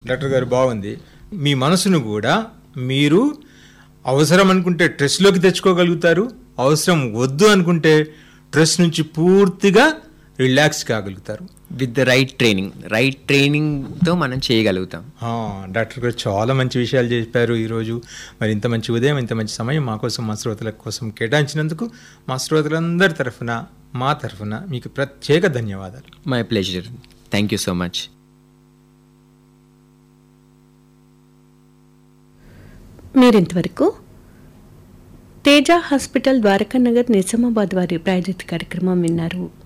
doctor గారు బాగుంది మీ మనసును కూడా మీరు అవసరం అనుకుంటే స్ట్రెస్లోకి తెచ్చుకోగలుగుతారు అవసరం వద్దు అనుకుంటే స్ట్రెస్ నుంచి పూర్తిగా రిలాక్స్ కాగలుగుతారు with the right training right ట్రైనింగ్తో మనం చేయగలుగుతాం ఆ, డాక్టర్ గారు చాలా మంచి విషయాలు చెప్పారు ఈరోజు మరి ఇంత మంచి ఉదయం ఇంత మంచి సమయం మా కోసం మా శ్రోతల కోసం కేటాయించినందుకు మా శ్రోతలందరి తరఫున మా తరఫున మీకు ప్రత్యేక ధన్యవాదాలు my pleasure thank you so much మీరింతవరకు తేజ హాస్పిటల్ ద్వారకానగర్ నిజామాబాద్ వారి ప్రాయోజిత కార్యక్రమం విన్నారు